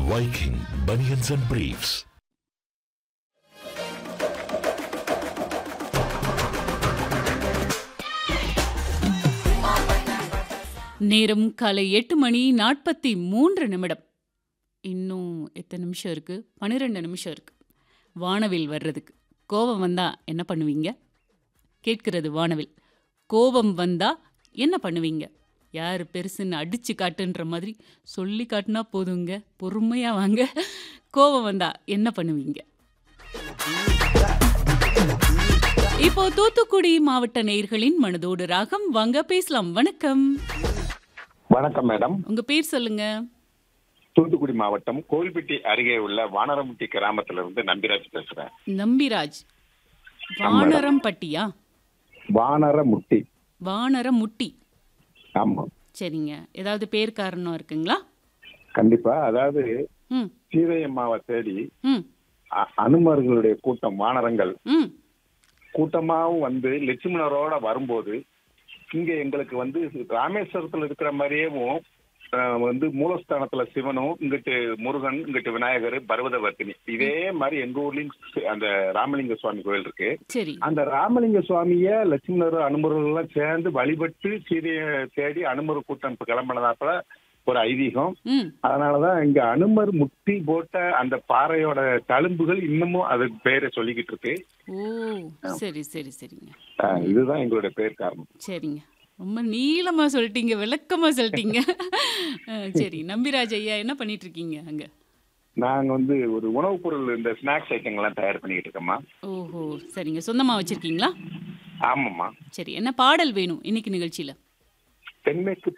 Viking Bunions and Briefs. நேரம் காலை எட்டு மணி நாற்பத்தி மூன்று நிமிடம் இன்னும் எத்தனை நிமிஷம் இருக்கு பன்னிரெண்டு நிமிஷம் இருக்கு வானவில் வர்றதுக்கு கோபம் வந்தா என்ன பண்ணுவீங்க கேட்கிறது வானவில் கோபம் வந்தா என்ன பண்ணுவீங்க யார் பெருசுன்னு அடிச்சு காட்டுன்ற மாதிரி சொல்லி காட்டுனா போதுங்க பொறுமையா வாங்க கோபம் வந்தா என்ன பண்ணுவீங்க இப்போ தூத்துக்குடி மாவட்ட நேயர்களின் மனதோடு ராகம் வாங்க பேசலாம் வணக்கம் வணக்கம் மேடம் உங்க பேர் சொல்லுங்க தூத்துக்குடி மாவட்டம் கோவில்பட்டி அருகே உள்ள வானரமுட்டி கிராமத்துல இருந்து நம்பிராஜ் பேசுறேன் நம்பிராஜ் வானரம்பட்டியா வானரமுட்டி வானரமுட்டி ஆமா சரிங்க ஏதாவது பேர் காரணம் இருக்குங்களா கண்டிப்பா அதாவது ம் சீதையம்மாவை தேடி ம் அ- அனுமர்களுடைய கூட்டம் வானரங்கள் ம் கூட்டமாவும் வந்து லட்சுமணரோட வரும்போது இங்க எங்களுக்கு வந்து ராமேஸ்வரத்துல இருக்கிற மாதிரியேவும் அஹ், வந்து மூலஸ்தானத்துல சிவனும் இங்கிட்டு முருகன் இங்கிட்டு விநாயகர் பர்வதவர்த்தினி இதே மாதிரி எங்க ஊர்லயும் சி- அந்த ராமலிங்க சுவாமி கோயில் இருக்கு சரி அந்த ராமலிங்க சுவாமிய லட்சுமணர் அனுமர்கள் எல்லாம் சேர்ந்து வழிபட்டு சீதையை தேடி அனுமர் கூட்டம் இப்ப கிளம்பினதாப்பல ஒரு ஐதீகம் ம் அதனாலதான் இங்க அனுமர் முட்டி போட்ட அந்த பாறையோட தழும்புகள் இன்னமும் அது பேரை சொல்லிக்கிட்டு இருக்கு ஓ சரி சரி சரிங்க அஹ் இதுதான் எங்களுடைய பேர் காரணம் சரிங்க ரொம்ப நீளமா சொல்லிட்டீங்க விளக்கமா சொல்லிட்டீங்க அஹ், சரி நம்பிராஜ் ஐயா என்ன பண்ணிட்டு இருக்கீங்க அங்க நாங்க வந்து ஒரு உணவுப் பொருள் இந்த ஸ்நாக்ஸ் ஐட்டங்கள்லாம் தயார் பண்ணிக்கிட்டு இருக்கோம்மா ஓஹோ சரிங்க சொந்தமா வச்சிருக்கீங்களா ஆமாம்மா சரி என்ன பாடல் வேணும் இன்னைக்கு நிகழ்ச்சியில தென்மேற்கு